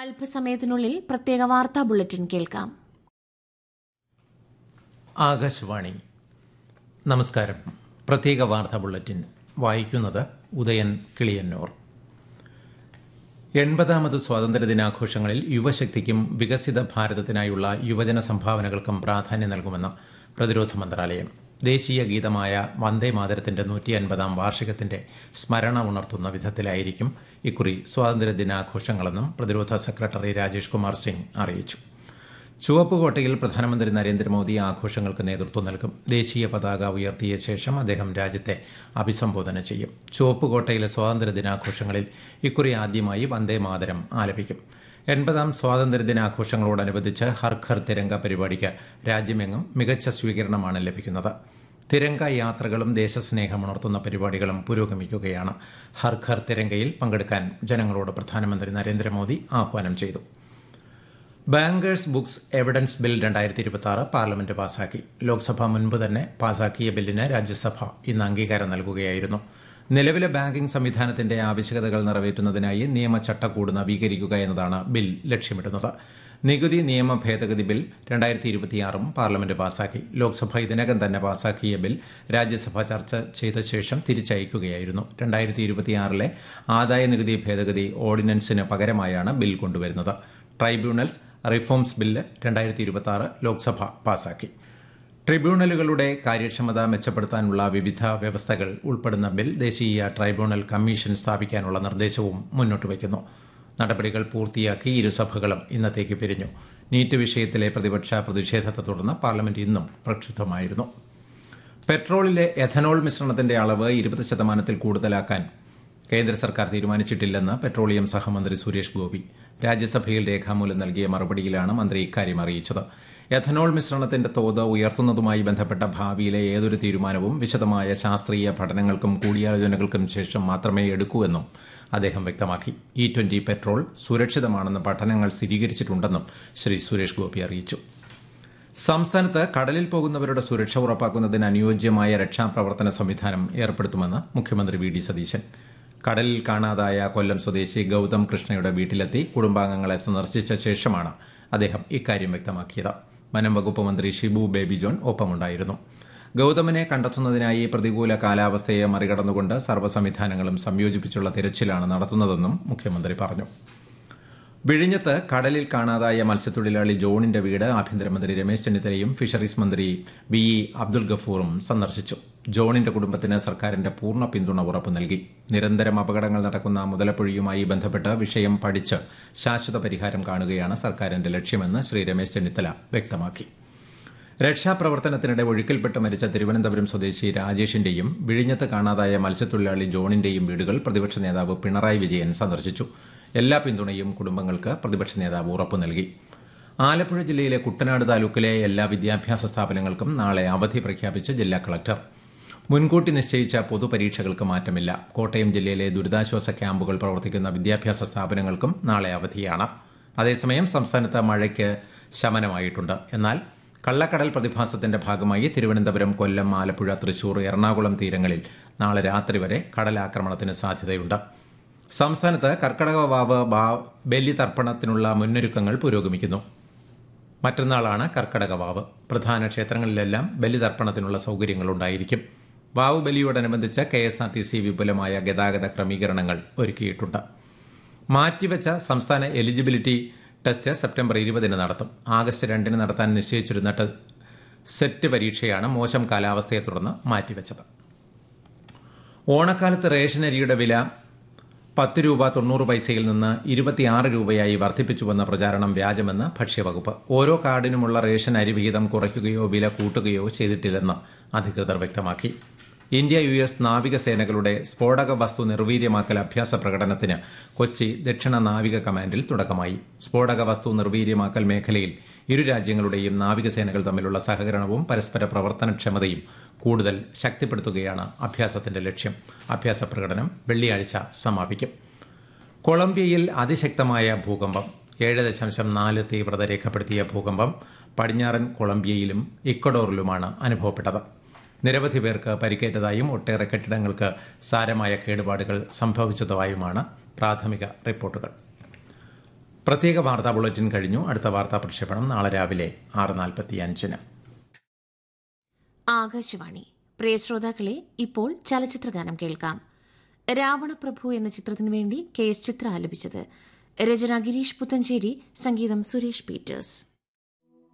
അല്പസമയത്തിനുള്ളിൽ പ്രത്യേക വാർത്താ ബുള്ളറ്റിൻ കേൾക്കാം ആകാശവാണി നമസ്കാരം പ്രത്യേക വാർത്താ ബുള്ളറ്റിൻ വായിക്കുന്നത് ഉദയൻ കിളിയന്നൂർ എൺപതാമത് സ്വാതന്ത്ര്യദിനാഘോഷങ്ങളിൽ യുവശക്തിക്കും വികസിത ഭാരതത്തിനായുള്ള യുവജന സംഭാവനകൾക്കും പ്രാധാന്യം നൽകുമെന്ന് പ്രതിരോധ മന്ത്രാലയം ദേശീയ ഗീതമായ വന്ദേ മാതരത്തിന്റെ നൂറ്റി അൻപതാം വാർഷികത്തിന്റെ സ്മരണ ഉണർത്തുന്ന വിധത്തിലായിരിക്കും ഇക്കുറി സ്വാതന്ത്ര്യദിനാഘോഷങ്ങളെന്നും പ്രതിരോധ സെക്രട്ടറി രാജേഷ് കുമാർ സിംഗ് അറിയിച്ചു ചുവപ്പുകോട്ടയിൽ പ്രധാനമന്ത്രി നരേന്ദ്രമോദി ആഘോഷങ്ങൾക്ക് നേതൃത്വം നൽകും ദേശീയ പതാക ഉയർത്തിയ ശേഷം അദ്ദേഹം രാജ്യത്തെ അഭിസംബോധന ചെയ്യും ചുവപ്പുകോട്ടയിലെ സ്വാതന്ത്ര്യ ദിനാഘോഷങ്ങളിൽ ഇക്കുറി ആദ്യമായി വന്ദേ മാതരം ആലപിക്കും എൺപതാം സ്വാതന്ത്ര്യദിനാഘോഷങ്ങളോടനുബന്ധിച്ച് ഹർ ഘർ തിരങ്ക പരിപാടിക്ക് രാജ്യമെങ്ങും മികച്ച സ്വീകരണമാണ് ലഭിക്കുന്നത് തിരങ്ക യാത്രകളും ദേശസ്നേഹമുണർത്തുന്ന പരിപാടികളും പുരോഗമിക്കുകയാണ് ഹർ ഘർ തിരങ്കയിൽ പങ്കെടുക്കാൻ ജനങ്ങളോട് പ്രധാനമന്ത്രി നരേന്ദ്രമോദി ആഹ്വാനം ചെയ്തു ബാങ്കേഴ്സ് ബുക്സ് എവിഡൻസ് ബിൽ രണ്ടായിരത്തി ഇരുപത്തി ആറ് പാർലമെന്റ് പാസാക്കി ലോക്സഭ മുൻപ് തന്നെ പാസാക്കിയ ബില്ലിന് രാജ്യസഭ ഇന്ന് അംഗീകാരം നൽകുകയായിരുന്നു നിലവിലെ ബാങ്കിംഗ് സംവിധാനത്തിന്റെ ആവശ്യകതകൾ നിറവേറ്റുന്നതിനായി നിയമചട്ടക്കൂട് നവീകരിക്കുക എന്നതാണ് ബിൽ ലക്ഷ്യമിടുന്നത് നികുതി നിയമ ഭേദഗതി ബിൽ രണ്ടായിരത്തി ഇരുപത്തിയാറും പാർലമെന്റ് പാസാക്കി ലോക്സഭ ഇതിനകം തന്നെ പാസാക്കിയ ബിൽ രാജ്യസഭ ചർച്ച ചെയ്ത ശേഷം തിരിച്ചയക്കുകയായിരുന്നു രണ്ടായിരത്തി ഇരുപത്തിയാറിലെ ആദായ നികുതി ഭേദഗതി ഓർഡിനൻസിന് പകരമായാണ് ബിൽ കൊണ്ടുവരുന്നത് ട്രൈബ്യൂണൽസ് റിഫോംസ് ബില്ല് രണ്ടായിരത്തി ഇരുപത്തി ആറ് ലോക്സഭ പാസാക്കി ട്രിബ്യൂണലുകളുടെ കാര്യക്ഷമത മെച്ചപ്പെടുത്താനുള്ള വിവിധ വ്യവസ്ഥകൾ ഉൾപ്പെടുന്ന ബിൽ ദേശീയ ട്രൈബ്യൂണൽ കമ്മീഷൻ സ്ഥാപിക്കാനുള്ള നിർദ്ദേശവും മുന്നോട്ട് വയ്ക്കുന്നു നടപടികൾ പൂർത്തിയാക്കി ഇരുസഭകളും ഇന്നത്തേക്ക് പിരിഞ്ഞു നീറ്റ് വിഷയത്തിലെ പ്രതിപക്ഷ പ്രതിഷേധത്തെ തുടർന്ന് പാർലമെന്റ് ഇന്നും പ്രക്ഷുബ്ധമായിരുന്നു പെട്രോളിലെ എഥനോൾ മിശ്രണത്തിന്റെ അളവ് ഇരുപത് ശതമാനത്തിൽ കൂടുതലാക്കാൻ കേന്ദ്ര സർക്കാർ തീരുമാനിച്ചിട്ടില്ലെന്ന് പെട്രോളിയം സഹമന്ത്രി സുരേഷ് ഗോപി രാജ്യസഭയിൽ രേഖാമൂലം നൽകിയ മറുപടിയിലാണ് മന്ത്രി ഇക്കാര്യം അറിയിച്ചത് എഥനോൾ മിശ്രണത്തിന്റെ തോത് ഉയർത്തുന്നതുമായി ബന്ധപ്പെട്ട ഭാവിയിലെ ഏതൊരു തീരുമാനവും വിശദമായ ശാസ്ത്രീയ പഠനങ്ങൾക്കും കൂടിയാലോചനകൾക്കും ശേഷം മാത്രമേ എടുക്കൂ എന്നും അദ്ദേഹം വ്യക്തമാക്കി ഇ ട്വന്റി പെട്രോൾ സുരക്ഷിതമാണെന്ന് പഠനങ്ങൾ സ്ഥിരീകരിച്ചിട്ടുണ്ടെന്നും ശ്രീ സുരേഷ് ഗോപി അറിയിച്ചു സംസ്ഥാനത്ത് കടലിൽ പോകുന്നവരുടെ സുരക്ഷ ഉറപ്പാക്കുന്നതിന് അനുയോജ്യമായ രക്ഷാപ്രവർത്തന സംവിധാനം ഏർപ്പെടുത്തുമെന്ന് മുഖ്യമന്ത്രി വി ഡി സതീശൻ കടലിൽ കാണാതായ കൊല്ലം സ്വദേശി ഗൗതം കൃഷ്ണയുടെ വീട്ടിലെത്തി കുടുംബാംഗങ്ങളെ സന്ദർശിച്ച ശേഷമാണ് അദ്ദേഹം ഇക്കാര്യം വ്യക്തമാക്കിയത് വനം വകുപ്പ് മന്ത്രി ഷിബു ബേബി ജോൺ ഒപ്പമുണ്ടായിരുന്നു ഗൗതമിനെ കണ്ടെത്തുന്നതിനായി പ്രതികൂല കാലാവസ്ഥയെ മറികടന്നുകൊണ്ട് സർവ്വ സംവിധാനങ്ങളും സംയോജിപ്പിച്ചുള്ള തിരച്ചിലാണ് നടത്തുന്നതെന്നും മുഖ്യമന്ത്രി പറഞ്ഞു വിഴിഞ്ഞത്ത് കടലിൽ കാണാതായ മത്സ്യത്തൊഴിലാളി ജോണിന്റെ വീട് ആഭ്യന്തരമന്ത്രി രമേശ് ചെന്നിത്തലയും ഫിഷറീസ് മന്ത്രി വി ഇ അബ്ദുൽ ഗഫൂറും സന്ദർശിച്ചു ജോണിന്റെ കുടുംബത്തിന് സർക്കാരിന്റെ പൂർണ്ണ പിന്തുണ ഉറപ്പു നൽകി നിരന്തരം അപകടങ്ങൾ നടക്കുന്ന മുതലപ്പുഴയുമായി ബന്ധപ്പെട്ട് വിഷയം പഠിച്ച് ശാശ്വത പരിഹാരം കാണുകയാണ് സർക്കാരിന്റെ ലക്ഷ്യമെന്ന് ശ്രീ രമേശ് ചെന്നിത്തല വ്യക്തമാക്കി രക്ഷാപ്രവർത്തനത്തിനിടെ ഒഴുക്കിൽപ്പെട്ട് മരിച്ച തിരുവനന്തപുരം സ്വദേശി രാജേഷിന്റെയും വിഴിഞ്ഞത്ത് കാണാതായ മത്സ്യത്തൊഴിലാളി ജോണിന്റെയും വീടുകൾ പ്രതിപക്ഷ നേതാവ് പിണറായി വിജയൻ സന്ദർശിച്ചു എല്ലാ പിന്തുണയും കുടുംബങ്ങൾക്ക് പ്രതിപക്ഷ നേതാവ് ഉറപ്പു നൽകി ആലപ്പുഴ ജില്ലയിലെ കുട്ടനാട് താലൂക്കിലെ എല്ലാ വിദ്യാഭ്യാസ സ്ഥാപനങ്ങൾക്കും നാളെ അവധി പ്രഖ്യാപിച്ച് ജില്ലാ കളക്ടർ മുൻകൂട്ടി നിശ്ചയിച്ച പൊതുപരീക്ഷകൾക്ക് മാറ്റമില്ല കോട്ടയം ജില്ലയിലെ ദുരിതാശ്വാസ ക്യാമ്പുകൾ പ്രവർത്തിക്കുന്ന വിദ്യാഭ്യാസ സ്ഥാപനങ്ങൾക്കും നാളെ അവധിയാണ് അതേസമയം സംസ്ഥാനത്ത് മഴയ്ക്ക് ശമനമായിട്ടുണ്ട് എന്നാൽ കള്ളക്കടൽ പ്രതിഭാസത്തിന്റെ ഭാഗമായി തിരുവനന്തപുരം കൊല്ലം ആലപ്പുഴ തൃശൂർ എറണാകുളം തീരങ്ങളിൽ നാളെ രാത്രി വരെ കടലാക്രമണത്തിന് സാധ്യതയുണ്ട് സംസ്ഥാനത്ത് കർക്കടക വാവ് ബലിതർപ്പണത്തിനുള്ള മുന്നൊരുക്കങ്ങൾ പുരോഗമിക്കുന്നു മറ്റന്നാളാണ് കർക്കടക വാവ് പ്രധാന ക്ഷേത്രങ്ങളിലെല്ലാം ബലിതർപ്പണത്തിനുള്ള സൗകര്യങ്ങളുണ്ടായിരിക്കും വാവ് ബലിയോടനുബന്ധിച്ച് K S R T C വിപുലമായ ഗതാഗത ക്രമീകരണങ്ങൾ ഒരുക്കിയിട്ടുണ്ട് മാറ്റിവെച്ച സംസ്ഥാന എലിജിബിലിറ്റി ടെസ്റ്റ് സെപ്റ്റംബർ ഇരുപതിന് നടത്തും ആഗസ്റ്റ് രണ്ടിന് നടത്താൻ നിശ്ചയിച്ചിരുന്ന സെറ്റ് പരീക്ഷയാണ് മോശം കാലാവസ്ഥയെ തുടർന്ന് മാറ്റിവെച്ചത് ഓണക്കാലത്ത് റേഷൻ അരിയുടെ വില പത്ത് രൂപ തൊണ്ണൂറ് പൈസയിൽ നിന്ന് ഇരുപത്തിയാറ് രൂപയായി വർദ്ധിപ്പിച്ചുവെന്ന പ്രചാരണം വ്യാജമെന്ന് ഭക്ഷ്യവകുപ്പ് ഓരോ കാർഡിനുമുള്ള റേഷൻ അരി വിഹിതം കുറയ്ക്കുകയോ വില കൂട്ടുകയോ ചെയ്തിട്ടില്ലെന്ന് അധികൃതർ വ്യക്തമാക്കി ഇന്ത്യ യു എസ് നാവികസേനകളുടെ സ്ഫോടക വസ്തു നിർവീര്യമാക്കൽ അഭ്യാസ പ്രകടനത്തിന് കൊച്ചി ദക്ഷിണ നാവിക കമാൻഡിൽ തുടക്കമായി സ്ഫോടക വസ്തു നിർവീര്യമാക്കൽ മേഖലയിൽ ഇരു രാജ്യങ്ങളുടെയും നാവികസേനകൾ തമ്മിലുള്ള സഹകരണവും പരസ്പര പ്രവർത്തനക്ഷമതയും കൂടുതൽ ശക്തിപ്പെടുത്തുകയാണ് അഭ്യാസത്തിന്റെ ലക്ഷ്യം അഭ്യാസ പ്രകടനം വെള്ളിയാഴ്ച സമാപിക്കും കൊളംബിയയിൽ അതിശക്തമായ ഭൂകമ്പം ഏഴ് ദശാംശം നാല് തീവ്രത രേഖപ്പെടുത്തിയ ഭൂകമ്പം പടിഞ്ഞാറൻ കൊളംബിയയിലും ഇക്വഡോറിലുമാണ് അനുഭവപ്പെട്ടത് നിരവധി പേർക്ക് പരിക്കേറ്റതായും ഒട്ടേറെ കെട്ടിടങ്ങൾക്ക് സാരമായ കേടുപാടുകൾ സംഭവിച്ചതായുമാണ് പ്രാഥമിക റിപ്പോർട്ടുകൾ പ്രത്യേക വാർത്താ ബുള്ളറ്റിൻ കഴിഞ്ഞു അടുത്ത വാർത്താ പ്രക്ഷേപണം നാളെ രാവിലെ ആറ് നാൽപ്പത്തി അഞ്ചിന് ആകാശവാണി പ്രിയ ശ്രോതാക്കളെ ഇപ്പോൾ ചലച്ചിത്രഗാനം കേൾക്കാം രാവണപ്രഭു എന്ന ചിത്രത്തിനു വേണ്ടി കെ എസ് ചിത്ര ആലപിച്ചത് രചന ഗിരീഷ് പുത്തഞ്ചേരി സംഗീതം സുരേഷ് പീറ്റേഴ്സ്